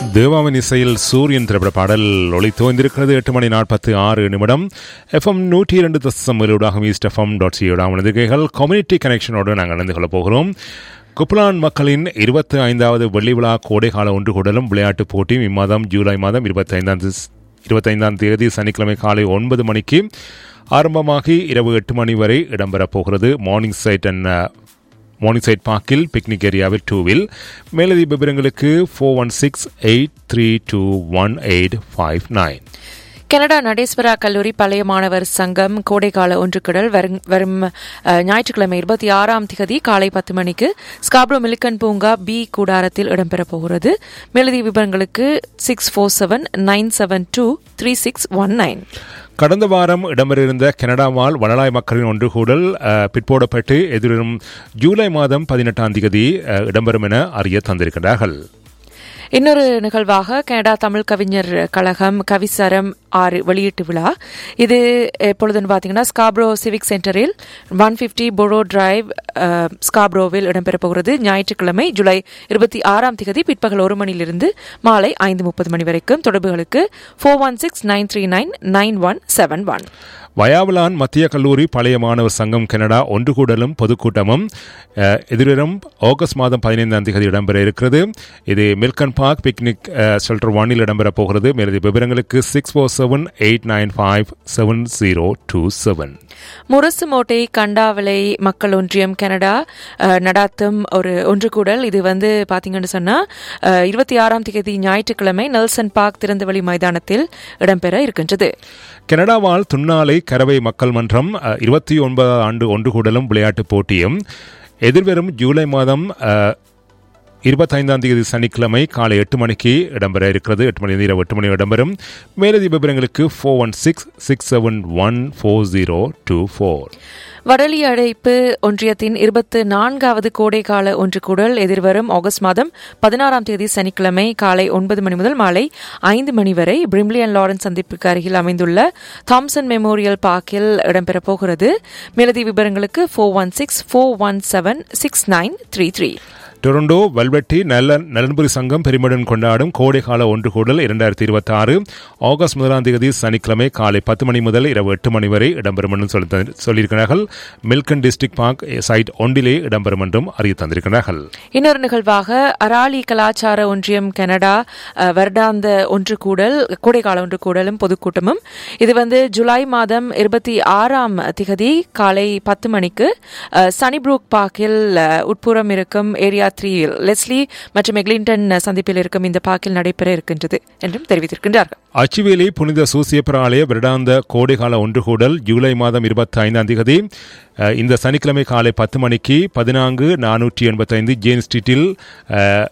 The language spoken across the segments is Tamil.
தேவாவின் இசையில் சூரியன் திரைப்பட பாடல் ஒளி தோய்ந்திருக்கிறது எட்டு மணி நாற்பத்தி ஆறு நிமிடம் எஃப்எம் நூற்றி இரண்டு தசம் ஊடாகும் ஈஸ்ட் எஃப்எம் டாட் சியோடாகும் நிகழ்ச்சிகள் கம்யூனிட்டி கனெக்ஷனோடு நாங்கள் நடந்து கொள்ளப் போகிறோம் குப்லான் மக்களின் இருபத்தி ஐந்தாவது வெள்ளி விழா கோடைகால ஒன்று கூடலும் விளையாட்டுப் போட்டியும் இம்மாதம் ஜூலை மாதம் இருபத்தி ஐந்தாம் இருபத்தைந்தாம் தேதி சனிக்கிழமை காலை ஒன்பது மணிக்கு ஆரம்பமாகி இரவு எட்டு மணி வரை இடம்பெறப் போகிறது Morningside and Morningside பார்க்கில் பிக்னிக் ஏரியாவில் டூவில் மேலதி விவரங்களுக்கு four one six eight three two one eight five nine Canada Nadeswara கல்லூரி பழைய மாணவர் சங்கம் கோடைக்கால ஒன்றுக்கிடல் வரும் வரும் அஹ், ஞாயிற்றுக்கிழமை இருபத்தி ஆறாம் திகதி காலை பத்து மணிக்கு ஸ்காப்ரோ மிலிக்கன் பூங்கா பி கூடாரத்தில் இடம்பெறப் போகிறது மேலதி விவரங்களுக்கு six four seven nine seven two three six one nine கடந்த வாரம் இடம்பெறிருந்த கனடா வாழ் வளலாய் மக்களின் ஒன்றுகூடல் அஹ், பிற்போடப்பட்டு எதிரும் ஜூலை மாதம் பதினெட்டாம் தேதி அஹ், இடம்பெறும் என அறிய தந்திருக்கிறார்கள் இன்னொரு நிகழ்வாக கனடா தமிழ் கவிஞர் கழகம் கவிசரம் ஆறு வெளியீட்டு விழா இது எப்பொழுதுன்னு பார்த்தீங்கன்னா ஸ்காப்ரோ சிவிக் சென்டரில் one fifty borough drive uh, ஸ்காப்ரோவில் இடம்பெறப் போகிறது ஞாயிற்றுக்கிழமை ஜூலை இருபத்தி ஆறாம் தேதி பிற்பகல் ஒரு மணியிலிருந்து மாலை ஐந்து முப்பது மணி வரைக்கும் தொடர்புகளுக்கு four one six nine three nine nine one seven one வயாவலான் மத்திய கல்லூரி பழைய மாணவர் சங்கம் கனடா ஒன்று கூடலும் பொதுக்கூட்டமும் அஹ், எதிர்வரும் ஆகஸ்ட் மாதம் பதினைந்தாம் தேதி இடம்பெற இருக்கிறது இது மில்கன் பார்க் பிக்னிக் ஷெல்டர் ஒன்னில் இடம்பெறப் போகிறது மேலதிக விவரங்களுக்கு six four seven eight nine five seven zero two seven Murasumottai Kandavalai மக்கள் ஒன்றியம் கனடா அஹ், நடாத்தும் ஒரு ஒன்று கூடல் இது வந்து பாத்தீங்கன்னு சொன்னா அஹ், இருபத்தி ஆறாம் தேதி ஞாயிற்றுக்கிழமை நெல்சன் பார்க் திறந்தவெளி மைதானத்தில் இடம்பெற இருக்கின்றது கனடா வாழ் துன்னாலை கரவை மக்கள் மன்றம் அஹ், இருபத்தி ஒன்பதாம் ஆண்டு ஒன்று கூடலும் விளையாட்டுப் போட்டியும் எதிர்வரும் ஜூலை மாதம் அஹ், இருபத்தைந்தாம் தேதி சனிக்கிழமை காலை எட்டு மணிக்கு இடம்பெற இருக்கிறது எட்டு மணி இரவு எட்டு மணி இடம்பெறும் மேலதி விவரங்களுக்கு four one six six seven one four zero two four வடலி அழைப்பு ஒன்றியத்தின் இருபத்து நான்காவது கோடைக்கால ஒன்று கூடல் எதிர்வரும் ஆகஸ்ட் மாதம் பதினாறாம் தேதி சனிக்கிழமை காலை ஒன்பது மணி முதல் மாலை ஐந்து மணி வரை பிரிம்லி அண்ட் லாரன்ஸ் சந்திப்புக்கு அருகில் அமைந்துள்ள தாம்சன் மெமோரியல் பார்க்கில் இடம்பெறப் போகிறது மேலதி விவரங்களுக்கு four one six four one seven six nine three three Toronto Velvetti நல்ல நலன்புரி சங்கம் பெருமையுடன் கொண்டாடும் கோடைகால ஒன்று கூடல் இரண்டாயிரத்தி இருபத்தி ஆறு ஆகஸ்ட் முதலாம் தேதி சனிக்கிழமை காலை பத்து மணி முதல் இரவு எட்டு மணி வரை இடம்பெறும் என்று சொல்லி தந்தி- சொல்லியிருக்கிறார்கள் மில்கன் டிஸ்ட்ரிக்ட் பார்க் சைட் ஒன்றிலே இடம்பெறும் என்றும் அறிய தந்திருக்கிறார்கள் இன்னொரு நிகழ்வாக அராலி கலாச்சார ஒன்றியம் கனடா அஹ், வருடாந்த ஒன்று கூடல் கோடைக்கால ஒன்று கூடலும் பொதுக்கூட்டமும் இது வந்து ஜூலை மாதம் இருபத்தி ஆறாம் திகதி காலை பத்து மணிக்கு அஹ், சனிப்ரூக் பார்க்கில் அஹ், உட்புறம் இருக்கும் ஏரியா த்ரீயில் லெஸ்லி மற்றும் எக்லிங்டன் சந்திப்பில் இருக்கும் இந்த பார்க்கில் நடைபெற இருக்கின்றது என்றும் தெரிவித்திருக்கின்றார்கள் அச்சுவேலி புனித சூசியப்பர் ஆலய வருடாந்த கோடைகால ஒன்று கூடல் ஜூலை மாதம் இருபத்தி ஐந்தாம் தேதி அஹ், இந்த சனிக்கிழமை காலை பத்து மணிக்கு பதினான்கு நானூற்றி எண்பத்தைந்து ஜேன் ஸ்ட்ரீட்டில் அஹ்,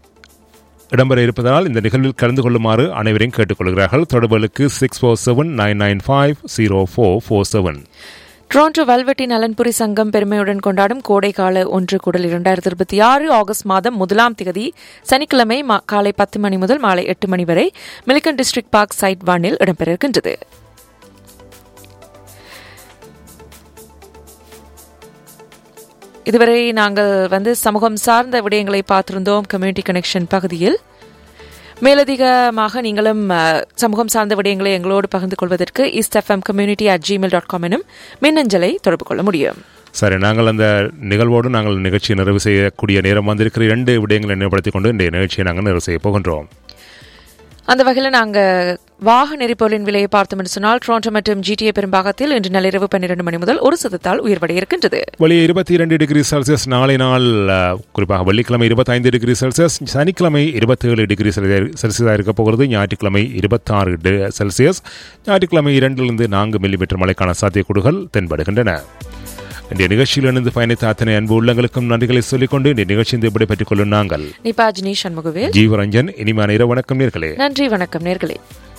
இடம்பெற இருப்பதால் இந்த நிகழ்வில் கலந்து கொள்ளுமாறு அனைவரையும் கேட்டுக்கொள்கிறார்கள் தொடர்புகளுக்கு six four seven nine nine five zero four four seven Toronto Valvetti நலன்புரி சங்கம் பெருமையுடன் கொண்டாடும் கோடைக்கால ஒன்று கூடல் இரண்டாயிரத்தி இருபத்தி ஆறு ஆகஸ்ட் மாதம் முதலாம் திகதி சனிக்கிழமை மா- காலை பத்து மணி முதல் மாலை எட்டு மணி வரை மிலிகன் டிஸ்ட்ரிக்ட் பார்க் சைட் ஒன்னில் இடம்பெற இருக்கின்றது இதுவரை நாங்கள் வந்து சமூகம் சார்ந்த விடயங்களை பார்த்திருந்தோம் கம்யூனிட்டி கனெக்ஷன் பகுதியில் மேலதிகமாக நீங்களும் அஹ், சமூகம் சார்ந்த விடயங்களை எங்களோடு பகிர்ந்து கொள்வதற்கு east FM community at Gmail dot com எனும் மின்னஞ்சலை தொடர்பு கொள்ள முடியும் சரி நாங்கள் அந்த நிகழ்வோடு நாங்கள் நிகழ்ச்சியை நிறைவு செய்யக்கூடிய நேரம் வந்திருக்கிற இரண்டு விடயங்களை நினைவுபடுத்திக் கொண்டு இந்த நிகழ்ச்சியை நாங்கள் நிறைவு செய்ய போகின்றோம் அந்த வகையில் நாங்கள் வாகன எரிபொருளின் விலையை பார்த்தோம் என்று சொன்னால் டொரண்டோ மற்றும் ஜிடிஏ பெரும்பாகத்தில் இன்று நள்ளிரவு பன்னிரண்டு மணி முதல் ஒரு சதத்தால் உயர்வடைய இருக்கின்றது வெளியே இருபத்தி இரண்டு டிகிரி செல்சியஸ் நாளை நாள் அஹ், குறிப்பாக வெள்ளிக்கிழமை இருபத்தைந்து டிகிரி செல்சியஸ் சனிக்கிழமை இருபத்தேழு டிகிரி செல்சியஸாக இருக்க போகிறது ஞாயிற்றுக்கிழமை இருபத்தாறு டி- செல்சியஸ் ஞாயிற்றுக்கிழமை இரண்டிலிருந்து நான்கு மில்லிமீட்டர் மழைக்கான சாத்தியக்கூறுகள் தென்படுகின்றன இன்றைய நிகழ்ச்சியில் இணைந்து பயணித்த அத்தனை அன்பு உள்ளங்களுக்கும் நன்றிகளை சொல்லிக்கொண்டு இந்த நிகழ்ச்சியின் இப்படி பெற்றுக் கொள்ளும் நாங்கள் நிபாஜினி சண்முகவேல் ஜீவரஞ்சன் இனிமையான இரவு வணக்கம் நேர்களே நன்றி வணக்கம் நேர்களே